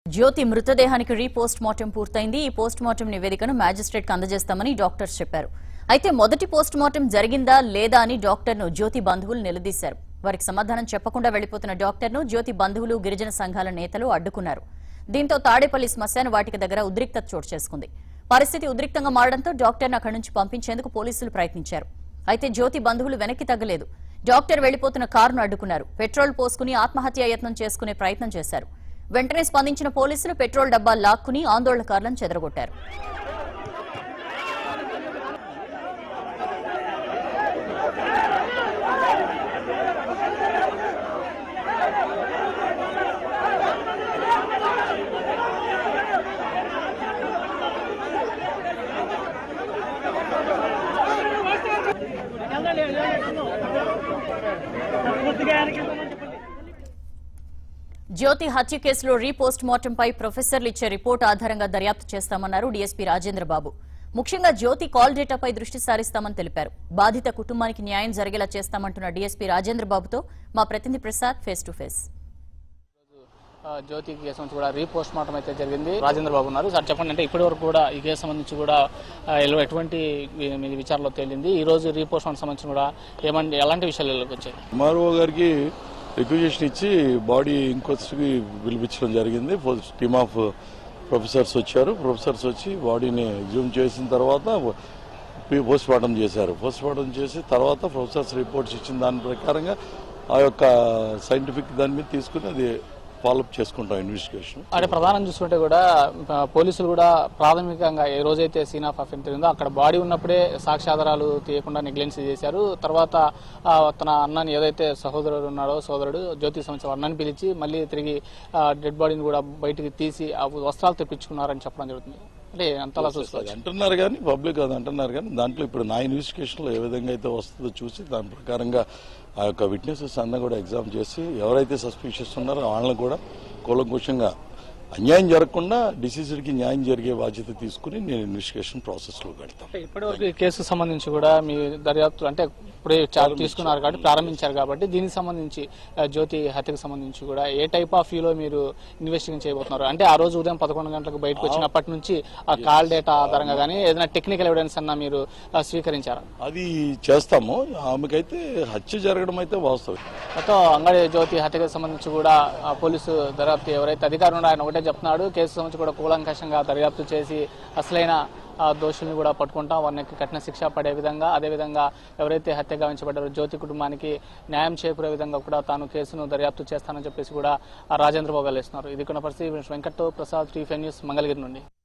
జ్యోతి మృతదేహానికి repost mortem పూర్తయింది ఈ post mortem నివేదికను మ్యాజిస్ట్రేట్ కు అందజేస్తామని డాక్టర్స్ చెప్పారు అయితే మొదటి పోస్ట్ మార్టం జరిగిందా లేదా అని డాక్టర్ను జ్యోతి బంధువులు నిలదీశారు వారికి సమాధానం చెప్పకుండా వెళ్లిపోతున్న డాక్టర్ను జ్యోతి బంధువులు గిరిజన సంఘాల నేతలు అడ్డుకున్నారు దీంతో తాడేపల్లి శ్మశాన వాటిక దగ్గర ఉద్రిక్తత చోటు చేసుకుంది పరిస్థితి ఉద్రిక్తంగా మారడంతో డాక్టర్ను అక్కడి నుంచి పంపించేందుకు పోలీసులు ప్రయత్నించారు అయితే జ్యోతి బంధువులు వెనక్కి తగ్గలేదు డాక్టర్ వెళ్లిపోతున్న కారును అడ్డుకున్నారు పెట్రోల్ పోసుకుని ఆత్మహత్యా యత్నం చేసుకునే ప్రయత్నం చేశారు వెంటనే స్పందించిన పోలీసులు పెట్రోల్ డబ్బా లాక్కుని ఆందోళనకారులను చెదరగొట్టారు జ్యోతి హత్య కేసులో రీపోస్ట్ మార్టంపై ప్రొఫెసర్లు ఇచ్చే రిపోర్ట్ ఆధారంగా దర్యాప్తు చేస్తామన్నారు డీఎస్పీ రాజేంద్ర బాబు ముఖ్యంగా జ్యోతి కాల్ డేటాపై దృష్టి సారిస్తామని తెలిపారు బాధిత కుటుంబానికి న్యాయం జరిగేలా చేస్తామంటున్న డీఎస్పీ రాజేంద్ర బాబుతో మా ప్రతినిధి ప్రసాద్ ఫేస్ టు ఫేస్ ఆ, జ్యోతి కేసు నుంచి కూడా రీపోస్ట్ మార్టం అయితే జరిగింది రాజేంద్ర బాబు ఉన్నారు సార్ చెప్పండి అంటే ఇప్పటి వరకు కూడా ఈ కేసు సంబంధించి కూడా ఆ, ఎల- ఎటువంటి మీ- మీ విచారణలో తేలింది ఈ రోజు రీపోస్ట్ మార్టం సంబంధించి కూడా ఏమంటే ఎలాంటి విషయాలు వెలుగులోకి వచ్చాయి ఎంఆర్ఓ గారికి రిక్వెజిషన్ ఇచ్చి బాడీ ఇంకొచ్చి పిలిపించడం జరిగింది టీమ్ ఆఫ్ ప్రొఫెసర్స్ వచ్చారు ప్రొఫెసర్స్ వచ్చి బాడీని ఎగ్జూమ్ చేసిన తర్వాత పోస్ట్ మార్టం చేశారు పోస్ట్ మార్టం చేసి తర్వాత ప్రొఫెసర్స్ రిపోర్ట్స్ ఇచ్చిన దాని ప్రకారంగా ఆ యొక్క సైంటిఫిక్ దాని మీద తీసుకుని అది ఫాలోఅప్ చేసుకుంటాం ఇన్వెస్టిగేషన్ అంటే ప్రధానం చూసుకుంటే కూడా ఆ, పోలీసులు కూడా ప్రాథమికంగా ఏ రోజైతే సీన్ ఆఫ్ అఫెన్స్ జరిగిందో అక్కడ బాడీ ఉన్నప్పుడే సాక్ష్యాధారాలు తీయకుండా నెగ్లెన్సీ చేశారు తర్వాత ఆ, తన అన్నని ఏదైతే సహోదరుడు ఉన్నాడో సోదరుడు జ్యోతి సంవత్సరం అన్నని పిలిచి మళ్ళీ తిరిగి డెడ్ బాడీని కూడా బయటికి తీసి ఆ వస్త్రాలు తెప్పించుకున్నారని చెప్పడం జరుగుతుంది అంటే అంతలా చూసుకోవచ్చు అది అంటున్నారు కానీ పబ్లిక్ అది అంటున్నారు కానీ దాంట్లో ఇప్పుడు నా ఇన్వెస్టిగేషన్ లో ఏ విధంగా అయితే వస్తుందో చూసి దాని ప్రకారంగా ఆ యొక్క విట్నెసెస్ అన్న కూడా ఎగ్జామ్ చేసి ఎవరైతే సస్పిషియస్ ఉన్నారో వాళ్ళని కూడా కూలంకుషంగా అన్యాయం జరగకుండా డిసీజ్డ్ కి న్యాయం జరిగే బాధ్యత తీసుకుని నేను ఇన్వెస్టిగేషన్ ప్రాసెస్ లో వెళ్తాను అంటే ఇప్పటివరకు ఈ కేసుకు సంబంధించి కూడా మీ దర్యాప్తు అంటే ఇప్పుడే చార్జ్ తీసుకున్నారు కాబట్టి ప్రారంభించారు కాబట్టి దీనికి సంబంధించి ఆ, జ్యోతి హత్యకు సంబంధించి కూడా ఏ టైప్ ఆఫ్ లో మీరు ఇన్వెస్టిగేషన్ చేయబోతున్నారు అంటే ఆ రోజు ఉదయం పదకొండు గంటలకు బయటకు వచ్చినప్పటి నుంచి ఆ కాల్ డేటా ఆధారంగా కానీ ఏదైనా టెక్నికల్ ఎవిడెన్స్ అన్నా మీరు ఆ, స్వీకరించారా అది చేస్తాము ఆమెకైతే హత్య జరగడం అయితే వాస్తవం మొత్తం అంగడి జ్యోతి హత్యకు సంబంధించి కూడా ఆ, పోలీసు దర్యాప్తు ఎవరైతే అధికారులు ఉన్నారో ఆయన ఒకటే చెప్తున్నాడు కేసు సంబంధించి కూడా కూలంకషంగా దర్యాప్తు చేసి అసలైన ఆ, దోషుల్ని కూడా పట్టుకుంటాం వారికి కఠిన శిక్ష పడే విధంగా అదేవిధంగా ఎవరైతే హత్య గావించబడ్డారో జ్యోతి కుటుంబానికి న్యాయం చేకూరే విధంగా కూడా తాను కేసును దర్యాప్తు చేస్తానని చెప్పేసి కూడా ఆ రాజేంద్ర బాబు వెల్లడిస్తున్నారు ఇది కొన్న పరిస్థితి వెంకట్ ప్రసాద్ టీ న్యూస్ మంగళగిరి నుండి